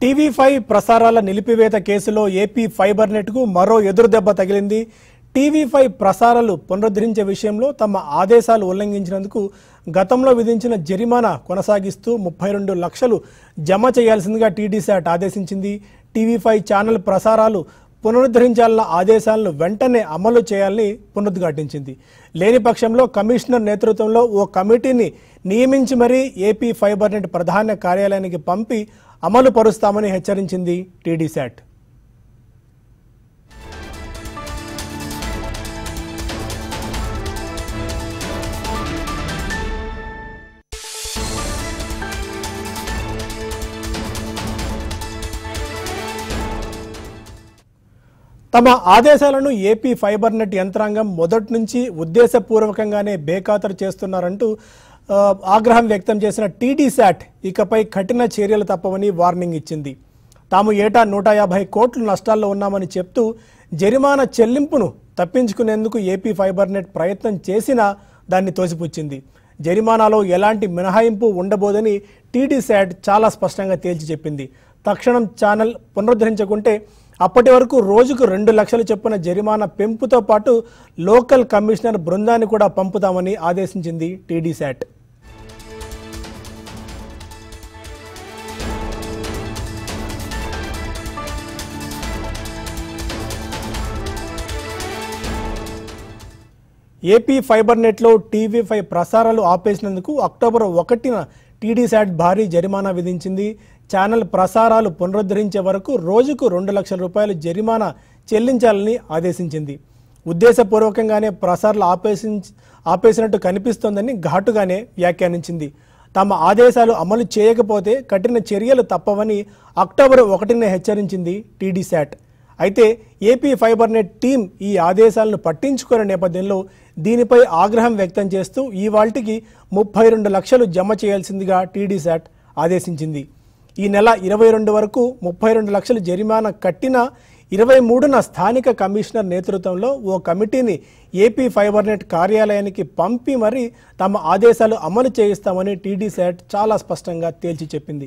TV five ప్రసారాల నిలిపివేత కేసులో AP fibre నెట్కు మరో ఎదురుదెబ్బ తగిలింది టీవీ ఫైవ్ ప్రసారాలు పునరుద్ధరించే విషయంలో తమ ఆదేశాలు ఉల్లంఘించినందుకు గతంలో విధించిన జరిమానా కొనసాగిస్తూ ముప్పై రెండు లక్షలు జమ చేయాల్సిందిగా టీడీశాట్ ఆదేశించింది టీవీ ఫైవ్ ఛానల్ ప్రసారాలు పునరుద్ధరించాలన్న ఆదేశాలను వెంటనే అమలు చేయాలని పునరుద్ఘాటించింది లేని పక్షంలో కమిషనర్ నేతృత్వంలో ఓ కమిటీని నియమించి మరీ ఏపీ ఫైబర్ నెట్ ప్రధాన కార్యాలయానికి పంపి అమలు పరుస్తామని హెచ్చరించింది టీడీశాట్ తమ ఆదేశాలను ఏపీ ఫైబర్ నెట్ యంత్రాంగం మొదటి నుంచి ఉద్దేశపూర్వకంగానే బేఖాతరు చేస్తున్నారంటూ ఆ, ఆగ్రహం వ్యక్తం చేసిన టీడీశాట్ ఇకపై కఠిన చర్యలు తప్పవని వార్నింగ్ ఇచ్చింది తాము ఏటా నూట యాభై కోట్ల నష్టాల్లో ఉన్నామని చెప్తూ జరిమానా చెల్లింపును తప్పించుకునేందుకు ఏపీ ఫైబర్ నెట్ ప్రయత్నం చేసినా దాన్ని తోసిపుచ్చింది జరిమానాలో ఎలాంటి మినహాయింపు ఉండబోదని టీడీశాట్ చాలా స్పష్టంగా తేల్చి చెప్పింది తక్షణం ఛానల్ పునరుద్ధరించకుంటే అప్పటి వరకు రోజుకు రెండు లక్షల చొప్పున జరిమానా పెంపుతో పాటు లోకల్ కమిషనర్ బృందాన్ని కూడా పంపుతామని ఆదేశించింది టీడీశాట్ ఏపీ ఫైబర్ నెట్లో టీవీ ఫైవ్ ప్రసారాలు ఆపేసినందుకు అక్టోబర్ ఒకటిన టీడీశాట్ భారీ జరిమానా విధించింది ఛానల్ ప్రసారాలు పునరుద్ధరించే వరకు రోజుకు రెండు లక్షల రూపాయలు జరిమానా చెల్లించాలని ఆదేశించింది ఉద్దేశపూర్వకంగానే ప్రసారాలు ఆపేసి ఆపేసినట్టు కనిపిస్తోందని ఘాటుగానే వ్యాఖ్యానించింది తమ ఆదేశాలు అమలు చేయకపోతే కఠిన చర్యలు తప్పవని అక్టోబర్ ఒకటిన హెచ్చరించింది టీడీశాట్ అయితే ఏపీ ఫైబర్ నెట్ టీం ఈ ఆదేశాలను పట్టించుకునే నేపథ్యంలో దీనిపై ఆగ్రహం వ్యక్తం చేస్తూ ఈ వాల్టికి ముప్పై రెండు లక్షలు జమ చేయాల్సిందిగా టీడీశాట్ ఆదేశించింది ఈ నెల ఇరవై రెండు వరకు ముప్పై రెండు లక్షలు జరిమానా కట్టినా ఇరవై మూడున స్థానిక కమిషనర్ నేతృత్వంలో ఓ కమిటీని ఏపీ ఫైబర్ నెట్ కార్యాలయానికి పంపి మరీ తమ ఆదేశాలు అమలు చేయిస్తామని టీడీశాట్ చాలా స్పష్టంగా తేల్చి చెప్పింది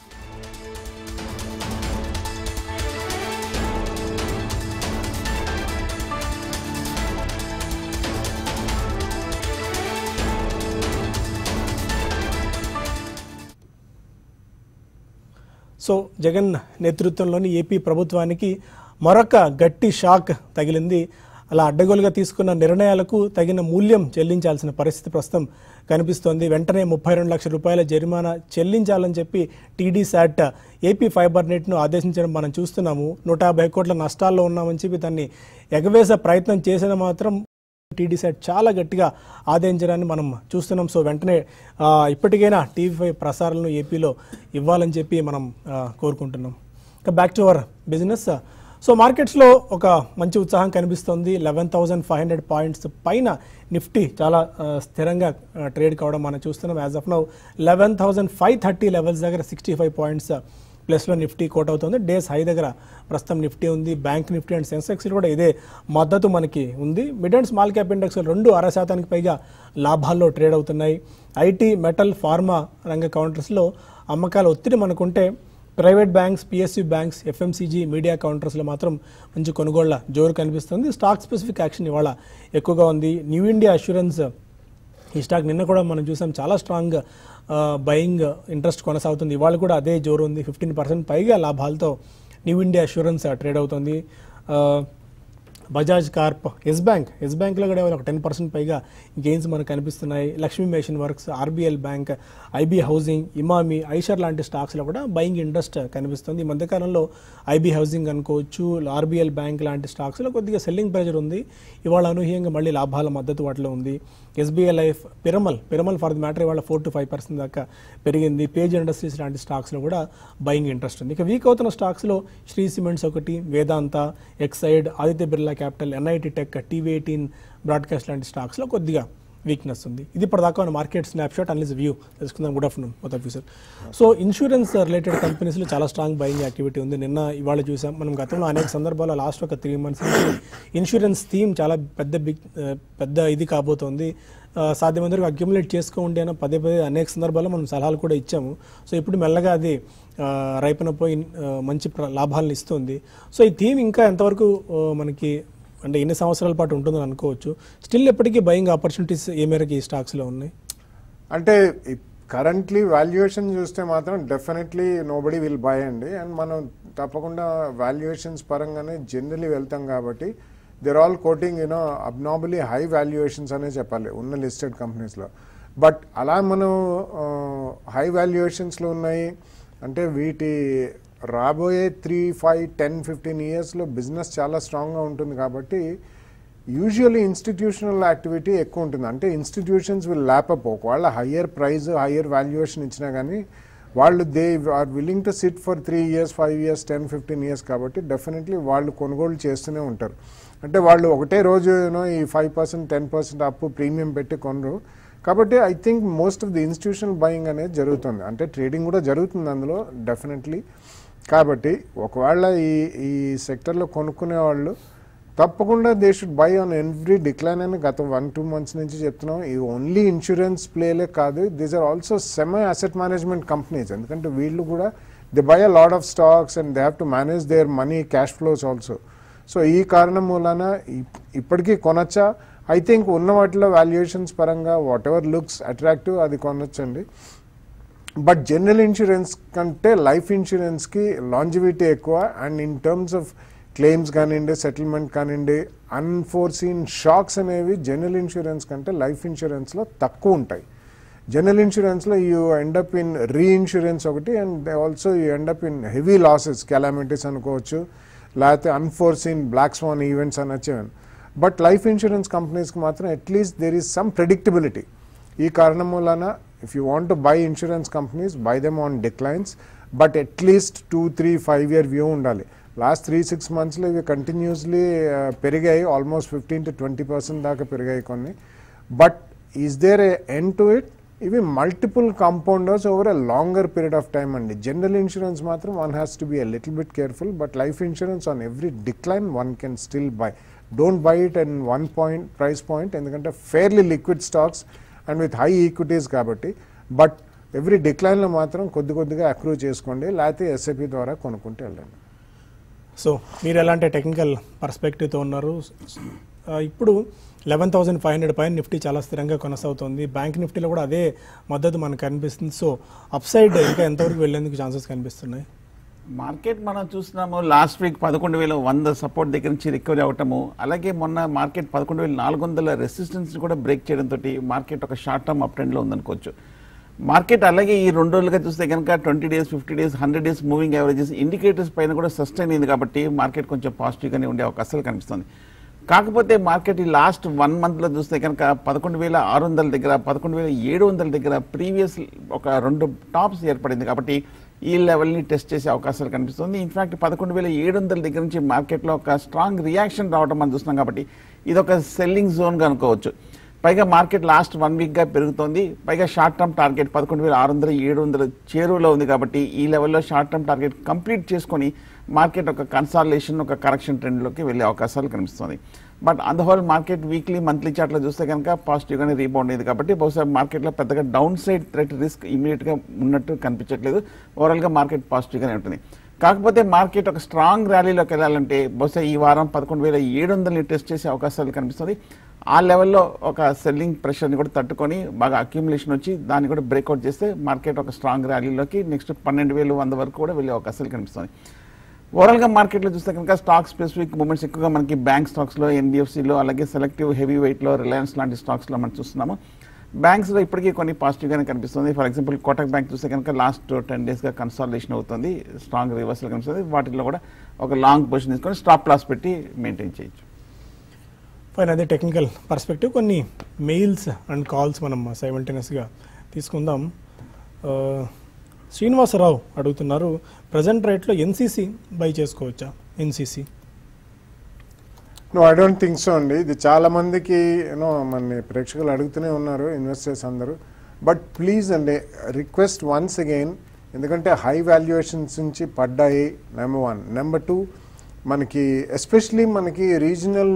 సో జగన్ నేతృత్వంలోని ఏపీ ప్రభుత్వానికి మరొక గట్టి షాక్ తగిలింది అలా అడ్డగోలుగా తీసుకున్న నిర్ణయాలకు తగిన మూల్యం చెల్లించాల్సిన పరిస్థితి ప్రస్తుతం కనిపిస్తోంది వెంటనే ముప్పై రెండు లక్షల రూపాయల జరిమానా చెల్లించాలని చెప్పి టీడీ శాట్ ఏపీ ఫైబర్ నెట్ను ఆదేశించడం మనం చూస్తున్నాము నూట యాభై కోట్ల నష్టాల్లో ఉన్నామని చెప్పి దాన్ని ఎగవేసే ప్రయత్నం చేసిన మాత్రం టీడీ సెట్ చాలా గట్టిగా ఆదేశించడాన్ని మనం చూస్తున్నాం సో వెంటనే ఆ, ఇప్పటికైనా టీవీ ఫైవ్ ప్రసారాలను ఏపీలో ఇవ్వాలని చెప్పి మనం ఆ, కోరుకుంటున్నాం ఇక back to our business so మార్కెట్స్లో ఒక మంచి ఉత్సాహం కనిపిస్తుంది eleven thousand five hundred points పైన నిఫ్టీ చాలా ఆ, స్థిరంగా ఆ, ట్రేడ్ కావడం మనం చూస్తున్నాం as of now eleven thousand five thirty levels దగ్గర సిక్స్టీ ఫైవ్ పాయింట్స్ ప్లస్లో నిఫ్టీ కోట్ అవుతుంది డేస్ హై దగ్గర ప్రస్తుతం నిఫ్టీ ఉంది బ్యాంక్ నిఫ్టీ అండ్ సెన్సెక్స్ కూడా ఇదే మద్దతు మనకి ఉంది mid and small cap index రెండు అర శాతానికి పైగా లాభాల్లో ట్రేడ్ అవుతున్నాయి ఐటీ మెటల్ ఫార్మా రంగ కౌంటర్స్లో అమ్మకాల ఒత్తిడి మనకుంటే private banks PSU banks FMCG media కౌంటర్స్లో మాత్రం మంచి కొనుగోళ్ల జోరు కనిపిస్తుంది స్టాక్ స్పెసిఫిక్ యాక్షన్ ఇవాళ ఎక్కువగా ఉంది న్యూ ఇండియా అష్యూరెన్స్ ఈ స్టాక్ నిన్న కూడా మనం చూసాం చాలా స్ట్రాంగ్ బయింగ్ ఇంట్రెస్ట్ కొనసాగుతుంది ఇవాళ కూడా అదే జోరు ఉంది ఫిఫ్టీన్ పర్సెంట్ పైగా లాభాలతో న్యూ ఇండియా అష్యూరెన్స్ ట్రేడ్ అవుతుంది ఆ, Bajaj Corp Yes Bank Yes బ్యాంక్లో కూడా ఒక టెన్ పర్సెంట్ పైగా గెయిన్స్ మనకు కనిపిస్తున్నాయి Lakshmi machine works RBL bank IB housing Emami Eicher లాంటి స్టాక్స్లో కూడా బయింగ్ ఇంట్రెస్ట్ కనిపిస్తుంది ఈ మధ్యకాలంలో ఐబీ హౌసింగ్ అనుకోవచ్చు ఆర్బీఎల్ బ్యాంక్ లాంటి స్టాక్స్లో కొద్దిగా సెల్లింగ్ ప్రెజర్ ఉంది ఇవాళ అనూహ్యంగా మళ్ళీ లాభాల మద్దతు వాటిలో ఉంది SBI life Piramal Piramal for the matter ఇవాళ ఫోర్ టు ఫైవ్ పర్సెంట్ దాకా పెరిగింది పేజ్ ఇండస్ట్రీస్ లాంటి స్టాక్స్లో కూడా బయింగ్ ఇంట్రెస్ట్ ఉంది ఇక వీక్ అవుతున్న స్టాక్స్లో శ్రీ సిమెంట్స్ ఒకటి Vedanta Exide Aditya Birla capital NIT tech TV eighteen broadcast లాంటి స్టాక్స్లో కొద్దిగా వీక్నెస్ ఉంది ఇది ఇప్పటిదాకా మన market snapshot analyst view తెలుసుకుందాం గుడ్ ఆఫ్టర్నూన్ మొత్తం ఫ్యూచర్ సో ఇన్సూరెన్స్ రిలేటెడ్ కంపెనీస్లో చాలా స్ట్రాంగ్ బయింగ్ యాక్టివిటీ ఉంది నిన్న ఇవాళ చూసాం మనం గతంలో అనేక సందర్భాల్లో లాస్ట్ ఒక త్రీ మంత్స్ నుంచి ఇన్సూరెన్స్ థీమ్ చాలా పెద్ద బిగ్ పెద్ద ఇది కాబోతోంది ఆ, సాధ్యమైనంత వరకు అక్యుములేట్ చేసుకోండి అని పదే పదే అనేక సందర్భాల్లో మనం సలహాలు కూడా ఇచ్చాము సో ఇప్పుడు మెల్లగా అది ఆ, రైపన పోయి ఆ, మంచి ప్ర- లాభాలను ఇస్తుంది సో ఈ థీమ్ ఇంకా ఎంతవరకు ఆ, మనకి అంటే ఎన్ని సంవత్సరాల పాటు ఉంటుందని అనుకోవచ్చు స్టిల్ ఎప్పటికీ బయింగ్ ఆపర్చునిటీస్ ఏ మేరకు ఈ స్టాక్స్లో ఉన్నాయి అంటే కరెంట్లీ వాల్యుయేషన్ చూస్తే మాత్రం డెఫినెట్లీ నోబడి విల్ బై అండి అండ్ మనం తప్పకుండా వాల్యుయేషన్స్ పరంగానే జనరలీ వెళ్తాం కాబట్టి they're all quoting you know abnormally high valuations అనే చెప్పాలి ఉన్న లిస్టెడ్ కంపెనీస్లో బట్ అలా మనం హై వాల్యుయేషన్స్లో ఉన్నాయి అంటే వీటి రాబోయే త్రీ ఫైవ్ టెన్ ఫిఫ్టీన్ ఇయర్స్లో బిజినెస్ చాలా స్ట్రాంగ్గా ఉంటుంది కాబట్టి యూజువల్లీ ఇన్స్టిట్యూషనల్ యాక్టివిటీ ఎక్కువ ఉంటుంది అంటే ఇన్స్టిట్యూషన్స్ విల్ ల్యాపప్ ఒకవేళ హయ్యర్ ప్రైజ్ హయ్యర్ వాల్యుయేషన్ ఇచ్చినా కానీ వాళ్ళు they are willing to sit for three years five years ten fifteen years కాబట్టి డెఫినెట్లీ వాళ్ళు కొనుగోలు చేస్తూనే ఉంటారు అంటే వాళ్ళు ఒకటే రోజు యూనో ఈ ఫైవ్ పర్సెంట్ టెన్ పర్సెంట్ అప్పు ప్రీమియం పెట్టి కొనరు కాబట్టి I think most of the institutional buying అనేది జరుగుతుంది అంటే ట్రేడింగ్ కూడా జరుగుతుంది అందులో డెఫినెట్లీ కాబట్టి ఒకవేళ ఈ ఈ సెక్టర్లో కొనుక్కునే వాళ్ళు తప్పకుండా they should buy on every decline అని గత వన్ టూ మంత్స్ నుంచి చెప్తున్నాం ఈ ఓన్లీ ఇన్సూరెన్స్ ప్లేలే కాదు these are also semi asset management companies ఎందుకంటే వీళ్ళు కూడా they buy a lot of stocks and they have to manage their money cash flows also so ఈ కారణం మూలాన ఇప్- ఇప్పటికీ కొనొచ్చా ఐ థింక్ ఉన్న వాటిలో వాల్యుయేషన్స్ పరంగా వాట్ ఎవర్ లుక్స్ అట్రాక్టివ్ అది కొనొచ్చండి బట్ జనరల్ ఇన్సూరెన్స్ కంటే లైఫ్ ఇన్సూరెన్స్కి లాంజివిటీ ఎక్కువ and in terms of claims కానివ్వండి సెటిల్మెంట్ కానివ్వండి అన్ఫోర్సీన్ షాక్స్ అనేవి జనరల్ ఇన్సూరెన్స్ కంటే లైఫ్ ఇన్సూరెన్స్లో తక్కువ ఉంటాయి జనరల్ ఇన్సూరెన్స్లో you end up in reinsurance ఒకటి and also you end up in heavy losses calamities అనుకోవచ్చు లేకపోతే అన్ఫోర్సీన్ బ్లాక్ స్వాన్ ఈవెంట్స్ అనొచ్చు బట్ లైఫ్ ఇన్సూరెన్స్ కంపెనీస్కి మాత్రం at least there is some predictability ఈ కారణం వలన if you want to buy insurance companies buy them on declines but at least two three five year view ఉండాలి last three six మంత్స్లో ఇవి continuously పెరిగాయి almost fifteen to twenty percent దాకా పెరిగాయి కొన్ని but is there a end to it ఇవి multiple compounders over a longer period of time అండి general insurance మాత్రం one has to be a little bit careful but life insurance on every decline one can still buy don't by it and one point price point ఎందుకంటే fairly liquid stocks and with high equities కాబట్టి but every డిక్లైన్లో మాత్రం కొద్ది కొద్దిగా accrue చేసుకోండి లేకపోతే SIP ద్వారా కొనుక్కుంటూ వెళ్ళండి సో మీరు ఎలాంటి టెక్నికల్ పర్స్పెక్టివ్తో ఉన్నారు ఆ, ఇప్పుడు లెవెన్ థౌసండ్ ఫైవ్ హండ్రెడ్ పైన నిఫ్టీ చాలా స్థిరంగా కొనసాగుతుంది బ్యాంక్ నిఫ్టీలో కూడా అదే మద్దతు మనకు కనిపిస్తుంది సో అప్ సైడ్ ఇంకా ఎంతవరకు వెళ్ళేందుకు ఛాన్సెస్ కనిపిస్తున్నాయి మార్కెట్ మనం చూస్తున్నాము లాస్ట్ వీక్ పదకొండు వేల వంద సపోర్ట్ దగ్గర నుంచి రికవరీ అవటము అలాగే మొన్న మార్కెట్ పదకొండు వేల నాలుగు వందల రెసిస్టెన్స్ కూడా బ్రేక్ చేయడంతో మార్కెట్ ఒక షార్ట్ టర్మ్ అప్ ట్రెండ్లో ఉందనుకోవచ్చు మార్కెట్ అలాగే ఈ రెండు రోజులుగా చూస్తే కనుక twenty days fifty days hundred days moving averages indicators పైన కూడా సస్టైన్ అయింది కాబట్టి మార్కెట్ కొంచెం పాజిటివ్గానే ఉండే అవకాశాలు కనిపిస్తుంది కాకపోతే మార్కెట్ ఈ లాస్ట్ వన్ మంత్లో చూస్తే కనుక పదకొండు వేల ఆరు వందల దగ్గర పదకొండు వేల ఏడు వందల దగ్గర ప్రీవియస్ ఒక రెండు టాప్స్ ఏర్పడింది కాబట్టి ఈ లెవెల్ని టెస్ట్ చేసే అవకాశాలు కనిపిస్తుంది ఇన్ఫాక్ట్ పదకొండు వేల ఏడు వందల దగ్గర నుంచి మార్కెట్లో ఒక స్ట్రాంగ్ రియాక్షన్ రావడం మనం చూస్తున్నాం కాబట్టి ఇది ఒక సెల్లింగ్ జోన్గా అనుకోవచ్చు పైగా మార్కెట్ లాస్ట్ వన్ వీక్గా పెరుగుతోంది పైగా షార్ట్ టర్మ్ టార్గెట్ పదకొండు వేల ఆరు వందల ఏడు వందల చేరువలో ఉంది కాబట్టి ఈ లెవెల్లో షార్ట్ టర్మ్ టార్గెట్ కంప్లీట్ చేసుకొని మార్కెట్ ఒక కన్సాలేషన్ ఒక కరెక్షన్ ట్రెండ్లోకి వెళ్ళే అవకాశాలు కనిపిస్తుంది but on the whole market weekly monthly చార్ట్లో చూస్తే కనుక పాజిటివ్గానే రీబౌండ్ అయింది కాబట్టి బహుశా మార్కెట్లో పెద్దగా డౌన్ సైడ్ థ్రెట్ రిస్క్ ఇమీడియట్గా ఉన్నట్టు కనిపించట్లేదు ఓవరాల్గా మార్కెట్ పాజిటివ్గానే ఉంటుంది కాకపోతే మార్కెట్ ఒక స్ట్రాంగ్ ర్యాలీలోకి వెళ్ళాలంటే బహుశా ఈ వారం పదకొండు వేల ఏడు వందలని టెస్ట్ చేసే అవకాశాలు కనిపిస్తుంది ఆ లెవెల్లో ఒక సెల్లింగ్ ప్రెషర్ని కూడా తట్టుకొని బాగా అక్యుములేషన్ వచ్చి దాన్ని కూడా బ్రేక్అవుట్ చేస్తే మార్కెట్ ఒక స్ట్రాంగ్ ర్యాలీలోకి నెక్స్ట్ పన్నెండు వేలు వంద వరకు కూడా వెళ్ళే అవకాశాలు కనిపిస్తుంది ఓవరాల్గా మార్కెట్లో చూస్తే కనుక స్టాక్ స్పెసిఫిక్ మూమెంట్స్ ఎక్కువగా మనకి బ్యాంక్ స్టాక్స్లో ఎన్బిఎఫ్సిలో అలాగే సెలెక్టివ్ హెవీ వెయిట్లో రిలయన్స్ లాంటి స్టాక్స్లో మనం చూస్తున్నాము బ్యాంక్స్లో ఇప్పటికీ కొన్ని పాజిటివ్గానే కనిపిస్తుంది ఫర్ ఎగ్జాంపుల్ కోటక్ బ్యాంక్ చూస్తే కనుక లాస్ట్ టెన్ డేస్గా కన్సాలిడేషన్ అవుతుంది స్ట్రాంగ్ రివర్సల్ కనిపిస్తుంది వాటిల్లో కూడా ఒక లాంగ్ పొజిషన్ తీసుకొని స్టాప్ లాస్ పెట్టి మెయింటైన్ చేయొచ్చు ఫైన్ అదే టెక్నికల్ పర్స్పెక్టివ్ కొన్ని మెయిల్స్ అండ్ కాల్స్ మనం సైమల్టేనియస్గా తీసుకుందాం ఆ, శ్రీనివాసరావు అడుగుతున్నారు ప్రజెంట్ రేట్లో ఎన్సీసీ బై చేసుకోవచ్చా NCC no I don't think so అండి ఇది చాలా మందికి యూనో మన ప్రేక్షకులు అడుగుతూనే ఉన్నారు ఇన్వెస్టర్స్ అందరూ బట్ ప్లీజ్ అండి రిక్వెస్ట్ వన్స్ అగైన్ ఎందుకంటే హై వాల్యుయేషన్స్ నుంచి పడ్డాయి నెంబర్ వన్ నెంబర్ టూ మనకి ఎస్పెషలీ మనకి రీజనల్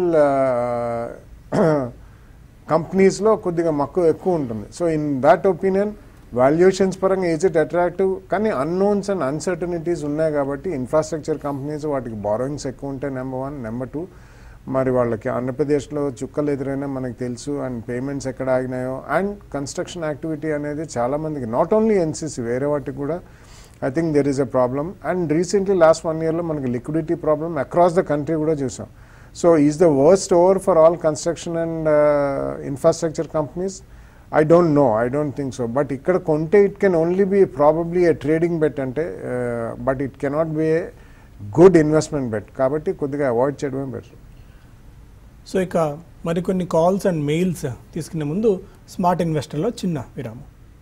కంపెనీస్లో కొద్దిగా మక్కువ ఎక్కువ ఉంటుంది so in that opinion valuations పరంగా ఈజ్ ఇట్ అట్రాక్టివ్ కానీ అన్నోన్స్ అండ్ అన్సర్టనిటీస్ ఉన్నాయి కాబట్టి ఇన్ఫ్రాస్ట్రక్చర్ కంపెనీస్ వాటికి బారోయింగ్స్ ఎక్కువ ఉంటాయి నెంబర్ వన్ నెంబర్ టూ మరి వాళ్ళకి ఆంధ్రప్రదేశ్లో చుక్కలు ఎదురైనా మనకు తెలుసు అండ్ పేమెంట్స్ ఎక్కడ ఆగినాయో అండ్ కన్స్ట్రక్షన్ యాక్టివిటీ అనేది చాలా మందికి నాట్ ఓన్లీ ఎన్సీసీ వేరే వాటికి కూడా I think there is a problem and recently last one ఇయర్లో మనకి liquidity problem across the country కూడా చూసాం so is the worst over for all construction and infrastructure companies I don't know I don't think so but ఇక్కడ కొంటే it can only be probably a trading bet అంటే but it cannot be a good investment bet కాబట్టి కొద్దిగా avoid చేయడమే better so ఇక మరికొన్ని calls and mails తీసుకునే ముందు స్మార్ట్ ఇన్వెస్టర్లో చిన్న విరామం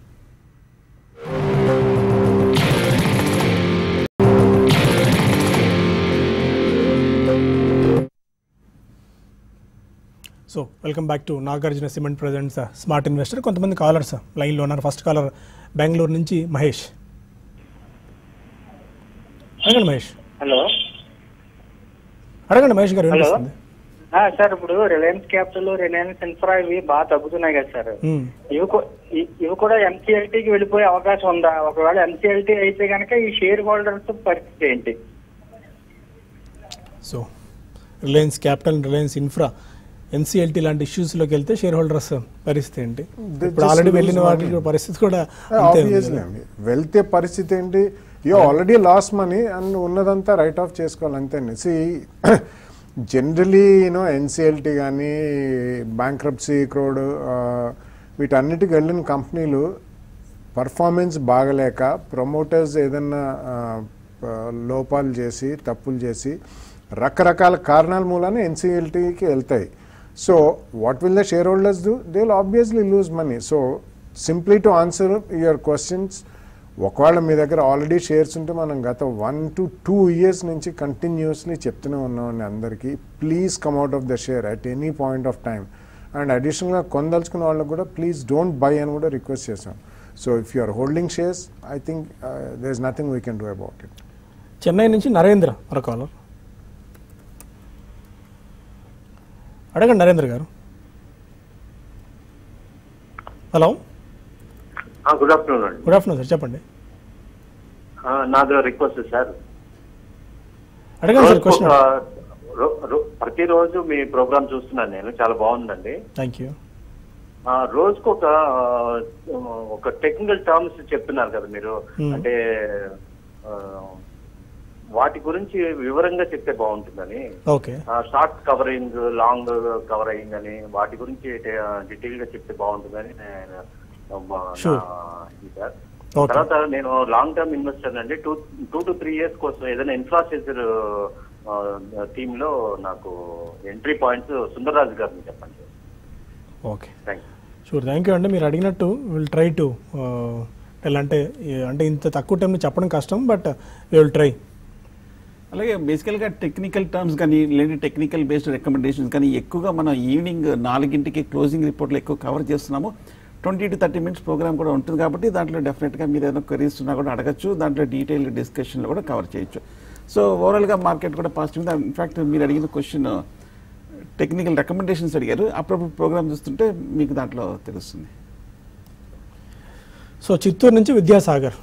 so welcome back to Nagarjuna cement presents smart investor కొంతమంది కాలర్స్ లైన్లో ఉన్నారు ఫస్ట్ కాలర్ బెంగళూరు నుంచి మహేష్ అడగండి మహేష్ హలో అడగండి మహేష్ గారు హలో వినిపిస్తుంది ఆ, సార్ ఇప్పుడు రిలయన్స్ క్యాపిటల్ రిలయన్స్ ఇన్ఫ్రా ఇవి బాగా తగ్గుతున్నాయి కదా సార్ మ్మ్. ఇవి కూ- ఇ- ఇవి కూడా ఎంసీఎల్టీకి వెళ్ళిపోయే అవకాశం ఉందా ఒకవేళ ఎంసీఎల్టీ అయితే కనుక ఈ షేర్ హోల్డర్స్ పరిస్థితి ఏంటి so Reliance Capital Reliance Infra NCLT లాంటి ఇష్యూస్లోకి వెళ్తే షేర్ హోల్డర్స్ పరిస్థితి ఏంటి They ఇప్పుడు just ఆల్రెడీ lose వెళ్ళిన వాటి money. పరిస్థితి కూడా అంతే ఉంది ఆబ్వియస్లీ కదా. అండి వెళ్తే పరిస్థితి ఏంటి you already loss money and ఉన్నదంతా రైట్ ఆఫ్ చేసుకోవాలి అంతే అండి సి జనరలీ యూనో ఎన్సిఎల్టీ కానీ బ్యాంక్రప్సీ క్రోడ్ వీటన్నిటికి వెళ్ళిన కంపెనీలు పర్ఫార్మెన్స్ బాగలేక ప్రమోటర్స్ ఏదన్నా ఆ, ఆ, లోపాలు చేసి తప్పులు చేసి రకరకాల కారణాల మూలాన ఎన్సీఎల్టీకి వెళ్తాయి so what will the share holders do they will obviously lose money so simply to answer your questions ఒకవేళ మీ దగ్గర ఆల్రెడీ షేర్స్ ఉంటే మనం గత వన్ టు టూ ఇయర్స్ నుంచి కంటిన్యూస్లీ చెప్తూనే ఉన్నామండి అందరికీ please come out of the share at any point of time and అడిషనల్గా కొందలుచుకున్న వాళ్ళకు కూడా ప్లీజ్ డోంట్ బై అని కూడా రిక్వెస్ట్ చేసాం so if you are holding shares I think there is nothing we can do about it Chennai నుంచి నరేంద్ర మరో caller అడగండి Narendra garu hello good afternoon అండి గుడ్ ఆఫ్టర్నూన్ సార్ చెప్పండి ఆ, నాది రిక్వెస్ట్ సార్ అడగండి సార్ రోజుకు క్వశ్చన్ ఒక- రో- రో- ప్రతిరోజు మీ ప్రోగ్రామ్ చూస్తున్నాను నేను చాలా బాగుందండి థ్యాంక్ యూ ఆ, రోజుకు ఒక ఆ, ఒక టెక్నికల్ టర్మ్స్ చెప్తున్నారు కదా మీరు Hmm. అంటే ఆ, వాటి గురించి వివరంగా చెప్తే బాగుంటుందని okay short covering long covering అని వాటి గురించి డీటెయిల్ గా చెప్తే బాగుంటుందని నేను, ఆ, మా- Sure. నా- ఇది సార్ ఓకే తర్వాత నేను లాంగ్ టర్మ్ ఇన్వెస్టర్ అండి two two to three years కోసం ఏదైనా ఇన్ఫ్రాస్ట్రక్చర్ టీమ్ లో నాకు ఎంట్రీ పాయింట్స్ సుందరరాజు గారిని చెప్పండి okay thank sure thank you అండి మీరు అడిగినట్టు విల్ ట్రై టు అంటే ఈ- అంటే ఇంత తక్కువ టైంలో చెప్పడం కష్టం బట్ విల్ ట్రై అలాగే బేసికల్గా టెక్నికల్ టర్మ్స్ కానీ లేదంటే టెక్నికల్ బేస్డ్ రికమెండేషన్స్ కానీ ఎక్కువగా మనం ఈవినింగ్ నాలుగింటికి క్లోజింగ్ రిపోర్ట్లు ఎక్కువ కవర్ చేస్తున్నాము twenty to thirty minutes programme కూడా ఉంటుంది కాబట్టి దాంట్లో డెఫినెట్గా మీరు ఏదైనా క్వరీస్ ఉన్నా కూడా అడగచ్చు దాంట్లో డీటెయిల్ డిస్కషన్లో కూడా కవర్ చేయొచ్చు సో ఓవరాల్గా మార్కెట్ కూడా పాజిటివ్ ఇన్ఫాక్ట్ మీరు అడిగిన క్వశ్చన్ టెక్నికల్ రికమెండేషన్స్ అడిగారు అప్పుడప్పుడు ప్రోగ్రామ్ చూస్తుంటే మీకు దాంట్లో తెలుస్తుంది సో చిత్తూరు నుంచి విద్యాసాగర్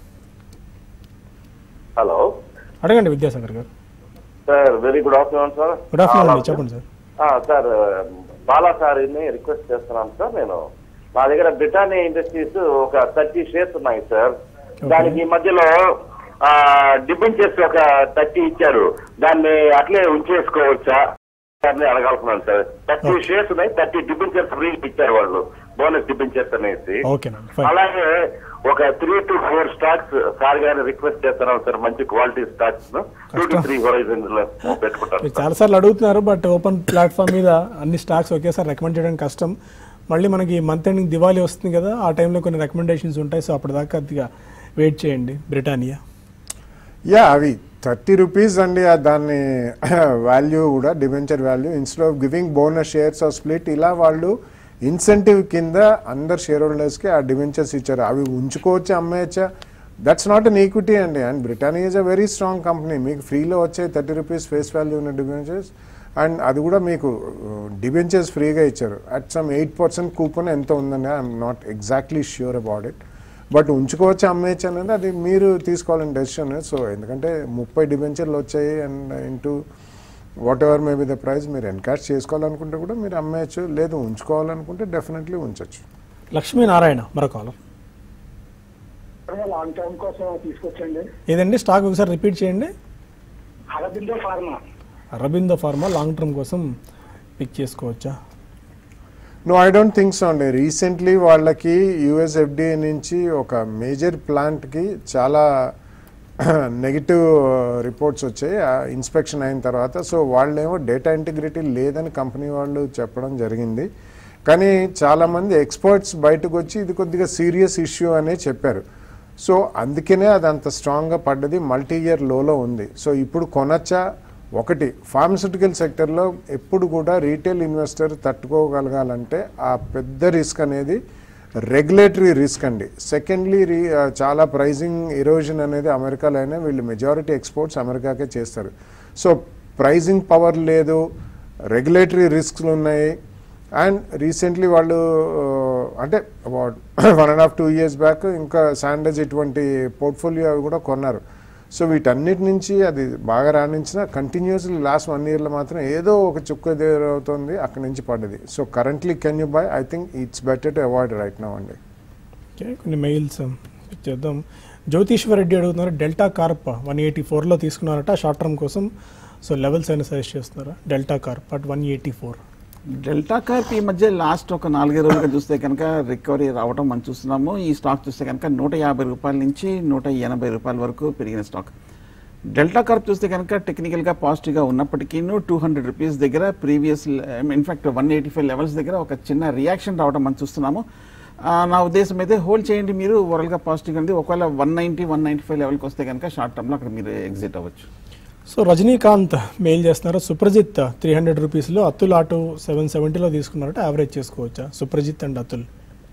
హలో అడగండి Vidyasagar garu sir very good afternoon sir good afternoon అండి చెప్పండి సార్ ఆ, సార్ బాలా సార్ని రిక్వెస్ట్ చేస్తున్నాను సార్ నేను మా దగ్గర బ్రిటానియా ఇండస్ట్రీస్ ఒక థర్టీ షేర్స్ ఉన్నాయి సార్ దానికి ఈ మధ్యలో డిబెంచర్స్ ఒక థర్టీ ఇచ్చారు దాన్ని అట్లే ఉంచేసుకోవచ్చా అని అడగాల్సినాను సార్ థర్టీ షేర్స్ ఉన్నాయి థర్టీ డిబెంచర్స్ ఫ్రీ ఇచ్చారు వాళ్ళు బోనస్ డిబెంచర్స్ అనేసి ఓకేనండి ఫైన్ అలాగే ఒక three to four stocks sir గారిని రిక్వెస్ట్ చేస్తున్నాం సార్ మంచి quality stocks two to three horizon లో పెట్టుకుంటారు మీరు చాలాసార్లు అడుగుతున్నారు బట్ ఓపెన్ ప్లాట్ఫామ్ మీద అన్ని స్టాక్స్ ఒకేసారి రికమెండ్ చేయడం కష్టం మళ్ళీ మనకి మంత్ ఎండింగ్ దివాళీ వస్తుంది కదా ఆ టైంలో కొన్ని రికమెండేషన్స్ ఉంటాయి సో అప్పటిదాకా కొద్దిగా వెయిట్ చేయండి బ్రిటానియా యా అవి థర్టీ రూపీస్ అండి ఆ దాన్ని వాల్యూ కూడా debenture value instead of giving bonus shares of split ఇలా వాళ్ళు ఇన్సెంటివ్ కింద అందరు షేర్ హోల్డర్స్కి ఆ డిబెంచర్స్ ఇచ్చారు అవి ఉంచుకోవచ్చా అమ్మేయచ్చా దట్స్ నాట్ అన్ ఈక్విటీ అండి and Britannia is a very strong company మీకు ఫ్రీలో వచ్చే థర్టీ రూపీస్ ఫేస్ వాల్యూ ఉన్న డిబెంచర్స్ అండ్ అది కూడా మీకు డిబెంచర్స్ ఫ్రీగా ఇచ్చారు at some eight percent coupon ఎంత ఉందండి I'm not exactly sure about it but ఉంచుకోవచ్చు అమ్మేయచ్చు అనేది అది మీరు తీసుకోవాలని డెసిషన్ సో ఎందుకంటే ముప్పై డిబెంచర్లు వచ్చాయి and into whatever may be the price మీరు ఎన్కాష్ చేసుకోవాలనుకుంటే కూడా మీరు అమ్మేయచ్చు లేదు ఉంచుకోవాలనుకుంటే డెఫినెట్లీ ఉంచొచ్చు లక్ష్మీనారాయణ మరో కాలం లాంగ్ టర్మ్ కోసం తీసుకొచ్చండి ఏదండి స్టాక్ ఒకసారి రిపీట్ చేయండి Aurobindo pharma Aurobindo pharma long term కోసం పిక్ చేసుకోవచ్చా no I don't think so అండి రీసెంట్లీ వాళ్ళకి యుఎస్ ఎఫ్డిఏ నుంచి ఒక మేజర్ ప్లాంట్కి చాలా నెగిటివ్ రిపోర్ట్స్ వచ్చాయి ఇన్స్పెక్షన్ అయిన తర్వాత సో వాళ్ళేమో డేటా ఇంటిగ్రిటీ లేదని కంపెనీ వాళ్ళు చెప్పడం జరిగింది కానీ చాలామంది ఎక్స్పర్ట్స్ బయటకు వచ్చి ఇది కొద్దిగా సీరియస్ ఇష్యూ అనే చెప్పారు సో అందుకనే అది అంత స్ట్రాంగ్గా పడ్డది మల్టీ ఇయర్ లోలో ఉంది సో ఇప్పుడు కొనచ్చా ఒకటి ఫార్మస్యూటికల్ సెక్టర్లో ఎప్పుడు కూడా రీటైల్ ఇన్వెస్టర్ తట్టుకోగలగాలంటే ఆ పెద్ద రిస్క్ అనేది రెగ్యులేటరీ రిస్క్ అండి సెకండ్లీ రీ ఆ, చాలా ప్రైజింగ్ ఇరోజన్ అనేది అమెరికాలో అయినా వీళ్ళు మెజారిటీ ఎక్స్పోర్ట్స్ అమెరికాకే చేస్తారు సో ప్రైజింగ్ పవర్ లేదు రెగ్యులేటరీ రిస్క్లు ఉన్నాయి అండ్ రీసెంట్లీ వాళ్ళు ఆ, అంటే about one and half two years back ఇంకా శాండేజ్ ఇటువంటి పోర్ట్ఫోలియో అవి కూడా కొన్నారు సో వీటన్నిటి నుంచి అది బాగా రాణించిన కంటిన్యూస్లీ లాస్ట్ వన్ ఇయర్లో మాత్రం ఏదో ఒక చుక్క అవుతుంది అక్కడి నుంచి పడ్డది so currently can you buy I think it's better to avoid right now అండి ఓకే కొన్ని మెయిల్స్ చేద్దాం జ్యోతిశ్వర్ రెడ్డి అడుగుతున్నారు డెల్టా కార్ప్ వన్ ఎయిటీ ఫోర్లో తీసుకున్నారట షార్ట్ టర్మ్ కోసం సో లెవెల్స్ అయినా సజెస్ట్ చేస్తున్నారా Delta Corp at one eighty four Delta Corp ఈ మధ్య లాస్ట్ ఒక నాలుగైదు రోజులుగా చూస్తే కనుక రికవరీ రావడం మనం చూస్తున్నాము ఈ స్టాక్ చూస్తే కనుక నూట యాభై రూపాయల నుంచి నూట ఎనభై రూపాయల వరకు పెరిగిన స్టాక్ డెల్టా కార్ప్ చూస్తే కనుక టెక్నికల్గా పాజిటివ్గా ఉన్నప్పటికీ టూ హండ్రెడ్ రూపీస్ దగ్గర previous in fact one eighty five levels దగ్గర ఒక చిన్న రియాక్షన్ రావడం మనం చూస్తున్నాము ఆ, నా ఉద్దేశం అయితే హోల్డ్ చేయండి మీరు ఓవరాల్గా పాజిటివ్ ఉంది ఒకవేళ one ninety one ninety five లెవెల్కి వస్తే కనుక షార్ట్ టర్మ్లో అక్కడ మీరు ఎగ్జిట్ అవ్వచ్చు సో రజనీకాంత్ మెయిల్ చేస్తున్నారు సుప్రజిత్ త్రీ హండ్రెడ్ రూపీస్లో అతుల్ ఆటో సెవెన్ సెవెంటీలో తీసుకున్నారట యావరేజ్ చేసుకోవచ్చా సుప్రజిత్ అండ్ అతుల్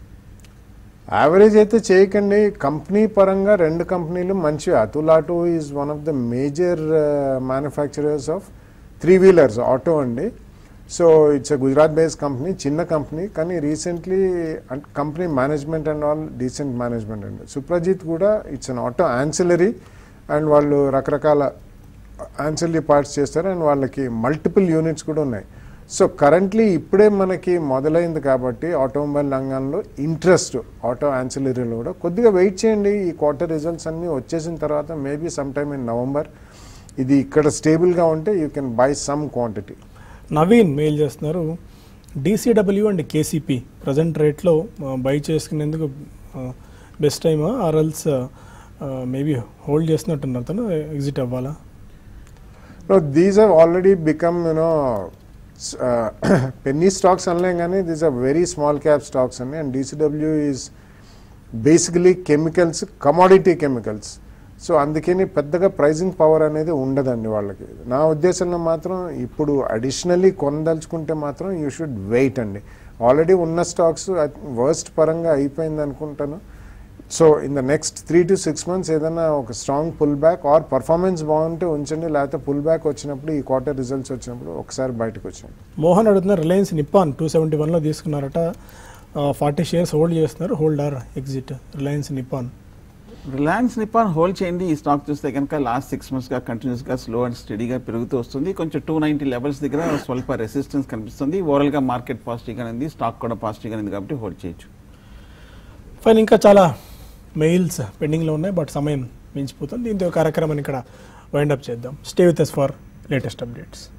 యావరేజ్ అయితే చేయకండి కంపెనీ పరంగా రెండు కంపెనీలు మంచివి Atul Auto is one of the major manufacturers of three wheelers auto అండి so it's a Gujarat based company చిన్న కంపెనీ కానీ recently company management and all decent management అండి సుప్రజిత్ కూడా it's an auto ancillary and వాళ్ళు రకరకాల యాన్సిలరీ పార్ట్స్ చేస్తారు and వాళ్ళకి multiple units కూడా ఉన్నాయి సో కరెంట్లీ ఇప్పుడే మనకి మొదలైంది కాబట్టి ఆటోమొబైల్ రంగంలో ఇంట్రెస్ట్ ఆటో యాన్సిలరీలో కూడా కొద్దిగా వెయిట్ చేయండి ఈ క్వార్టర్ రిజల్ట్స్ అన్నీ వచ్చేసిన తర్వాత maybe some time in November ఇది ఇక్కడ స్టేబుల్గా ఉంటే you can buy some quantity Naveen mail చేస్తున్నారు డీసీడబ్ల్యూ అండ్ కేసీపీ ప్రజెంట్ రేట్లో బై చేసుకునేందుకు బెస్ట్ టైమా ఆర్ఎల్స్ మేబీ హోల్డ్ చేస్తున్నట్టున్నారు తను ఎగ్జిట్ అవ్వాలా No, these have already become, you know, s- uh, penny stocks అనలేం కానీ these are very small cap stocks అండి and DCW is basically chemicals commodity chemicals so అందుకని పెద్దగా ప్రైజింగ్ పవర్ అనేది ఉండదండి వాళ్ళకి నా ఉద్దేశంలో మాత్రం ఇప్పుడు అడిషనల్లీ కొనదలుచుకుంటే మాత్రం యూ షుడ్ వెయిట్ అండి ఆల్రెడీ ఉన్న స్టాక్స్ వర్స్ట్ పరంగా అయిపోయింది అనుకుంటాను so in the next three to six months ఏదైనా ఒక strong pull back or performance బాగుంటే ఉంచండి లేకపోతే పుల్ బ్యాక్ వచ్చినప్పుడు ఈ క్వార్టర్ రిజల్ట్స్ వచ్చినప్పుడు ఒకసారి బయటకు వచ్చండి మోహన్ అడుగుతున్నారు రిలయన్స్ నిప్పాన్ టూ సెవెంటీ వన్లో తీసుకున్నారట ఫార్టీ షేర్స్ హోల్డ్ చేస్తున్నారు hold or exit Reliance Nippon Reliance Nippon hold చేయండి ఈ స్టాక్ చూస్తే కనుక లాస్ట్ సిక్స్ మంత్స్గా కంటిన్యూస్గా స్లో అండ్ స్టడీగా పెరుగుతూ వస్తుంది కొంచెం టూ నైంటీ లెవెల్స్ దగ్గర స్వల్ప రెసిస్టెన్స్ కనిపిస్తుంది ఓవరాల్గా మార్కెట్ పాజిటివ్గా ఉంది స్టాక్ కూడా పాజిటివ్గా ఉంది కాబట్టి హోల్డ్ చేయొచ్చు ఫైన్ ఇంకా చాలా మెయిల్స్ పెండింగ్లో ఉన్నాయి బట్ సమయం మించిపోతుంది దీంతో ఈ కార్యక్రమాన్ని ఇక్కడ వైండప్ చేద్దాం stay with us for latest updates